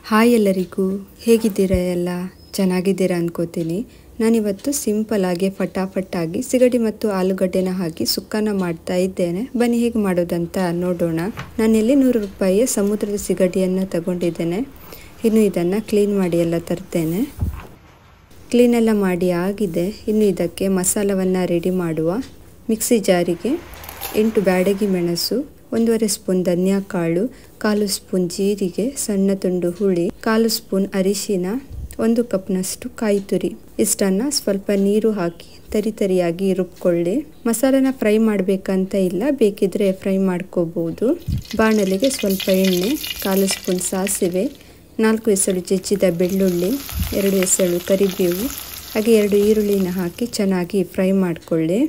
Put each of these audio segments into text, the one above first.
hi ಎಲ್ಲರಿಗೂ ಹೇಗಿದ್ದೀರಾ ಎಲ್ಲ ಚೆನ್ನಾಗಿದ್ದೀರಾ ಅನ್ಕೋತೀನಿ ನಾನಿವತ್ತು ಸಿಂಪಲ್ ಆಗಿ ಫಟಾಫಟಾಗಿ ಸಿಗಡಿ ಮತ್ತು ಆಲೂಗಡ್ಡೆನ ಹಾಕಿ ಸುಕ್ಕನ ಮಾಡ್ತಾ ಇದ್ದೇನೆ ಬನ್ನಿ ಹೇಗೆ ಮಾಡೋದಂತ ನೋಡೋಣ ನಾನಿಲ್ಲಿ ನೂರು ರೂಪಾಯಿಯ ಸಮುದ್ರದ ಸಿಗಡಿಯನ್ನು ತಗೊಂಡಿದ್ದೇನೆ ಇನ್ನು ಇದನ್ನು ಕ್ಲೀನ್ ಮಾಡಿ ಎಲ್ಲ ತರ್ತೇನೆ ಕ್ಲೀನೆಲ್ಲ ಮಾಡಿ ಆಗಿದೆ ಇನ್ನು ಇದಕ್ಕೆ ಮಸಾಲವನ್ನು ರೆಡಿ ಮಾಡುವ ಮಿಕ್ಸಿ ಜಾರಿಗೆ ಎಂಟು ಬ್ಯಾಡಗಿ ಮೆಣಸು ಒಂದೂವರೆ ಸ್ಪೂನ್ ಧನಿಯಾ ಕಾಳು ಕಾಲು ಸ್ಪೂನ್ ಜೀರಿಗೆ ಸಣ್ಣ ತುಂಡು ಹುಳಿ ಕಾಲು ಸ್ಪೂನ್ ಅರಿಶಿನ ಒಂದು ಕಪ್ನಷ್ಟು ಕಾಯಿ ತುರಿ ಇಷ್ಟನ್ನು ಸ್ವಲ್ಪ ನೀರು ಹಾಕಿ ತರಿ ತರಿಯಾಗಿ ರುಬ್ಕೊಳ್ಳಿ ಮಸಾಲೆನ ಫ್ರೈ ಮಾಡಬೇಕಂತ ಇಲ್ಲ ಬೇಕಿದ್ರೆ ಫ್ರೈ ಮಾಡ್ಕೋಬಹುದು ಬಾಣಲಿಗೆ ಸ್ವಲ್ಪ ಎಣ್ಣೆ ಕಾಲು ಸ್ಪೂನ್ ಸಾಸಿವೆ ನಾಲ್ಕು ಎಸಳು ಜಜ್ಜಿದ ಬೆಳ್ಳುಳ್ಳಿ ಎರಡು ಎಸಳು ಕರಿಬೇವು ಹಾಗೆ ಎರಡು ಈರುಳ್ಳಿನ ಹಾಕಿ ಚೆನ್ನಾಗಿ ಫ್ರೈ ಮಾಡಿಕೊಳ್ಳಿ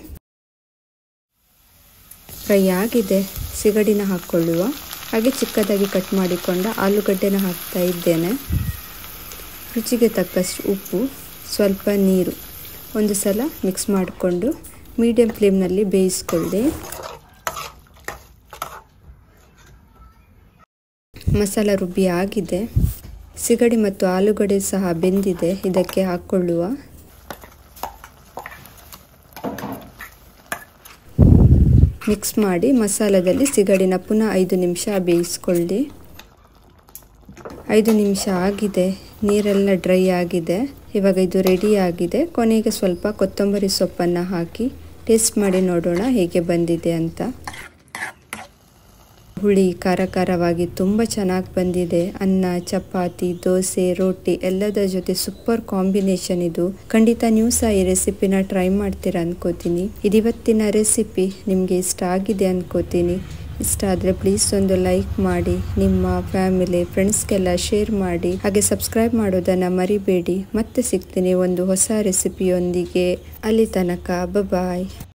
ಫ್ರೈ ಆಗಿದೆ ಸಿಗಡಿನ ಹಾಕ್ಕೊಳ್ಳುವ ಹಾಗೆ ಚಿಕ್ಕದಾಗಿ ಕಟ್ ಮಾಡಿಕೊಂಡ ಆಲೂಗಡ್ಡೆನ ಹಾಕ್ತಾ ಇದ್ದೇನೆ ರುಚಿಗೆ ತಕ್ಕಷ್ಟು ಉಪ್ಪು ಸ್ವಲ್ಪ ನೀರು ಒಂದು ಸಲ ಮಿಕ್ಸ್ ಮಾಡಿಕೊಂಡು ಮೀಡಿಯಂ ಫ್ಲೇಮ್ನಲ್ಲಿ ಬೇಯಿಸ್ಕೊಳ್ಳಿ ಮಸಾಲ ರುಬ್ಬಿ ಆಗಿದೆ ಸಿಗಡಿ ಮತ್ತು ಆಲೂಗಡ್ಡೆ ಸಹ ಬೆಂದಿದೆ ಇದಕ್ಕೆ ಹಾಕ್ಕೊಳ್ಳುವ ಮಿಕ್ಸ್ ಮಾಡಿ ಮಸಾಲದಲ್ಲಿ ಸಿಗಡಿನ ಪುನಃ ಐದು ನಿಮಿಷ ಬೇಯಿಸ್ಕೊಳ್ಳಿ ಐದು ನಿಮಿಷ ಆಗಿದೆ ನೀರೆಲ್ಲ ಡ್ರೈ ಆಗಿದೆ ಇವಾಗ ಇದು ರೆಡಿ ಆಗಿದೆ ಕೊನೆಗೆ ಸ್ವಲ್ಪ ಕೊತ್ತಂಬರಿ ಸೊಪ್ಪನ್ನು ಹಾಕಿ ಟೇಸ್ಟ್ ಮಾಡಿ ನೋಡೋಣ ಹೇಗೆ ಬಂದಿದೆ ಅಂತ ಹುಳಿ ಖಾರ ಖಾರವಾಗಿ ತುಂಬ ಚೆನ್ನಾಗಿ ಬಂದಿದೆ ಅನ್ನ ಚಪಾತಿ ದೋಸೆ ರೋಟಿ ಎಲ್ಲದರ ಜೊತೆ ಸೂಪರ್ ಕಾಂಬಿನೇಷನ್ ಇದು ಖಂಡಿತ ನೀವು ಸಹ ಈ ರೆಸಿಪಿನ ಟ್ರೈ ಮಾಡ್ತೀರಾ ಅನ್ಕೋತೀನಿ ಇದಿವತ್ತಿನ ರೆಸಿಪಿ ನಿಮಗೆ ಇಷ್ಟ ಆಗಿದೆ ಅನ್ಕೋತೀನಿ ಇಷ್ಟ ಆದರೆ ಪ್ಲೀಸ್ ಒಂದು ಲೈಕ್ ಮಾಡಿ ನಿಮ್ಮ ಫ್ಯಾಮಿಲಿ ಫ್ರೆಂಡ್ಸ್ಗೆಲ್ಲ ಶೇರ್ ಮಾಡಿ ಹಾಗೆ ಸಬ್ಸ್ಕ್ರೈಬ್ ಮಾಡೋದನ್ನು ಮರಿಬೇಡಿ ಮತ್ತೆ ಸಿಗ್ತೀನಿ ಒಂದು ಹೊಸ ರೆಸಿಪಿಯೊಂದಿಗೆ ಅಲ್ಲಿ ತನಕ ಬಾಯ್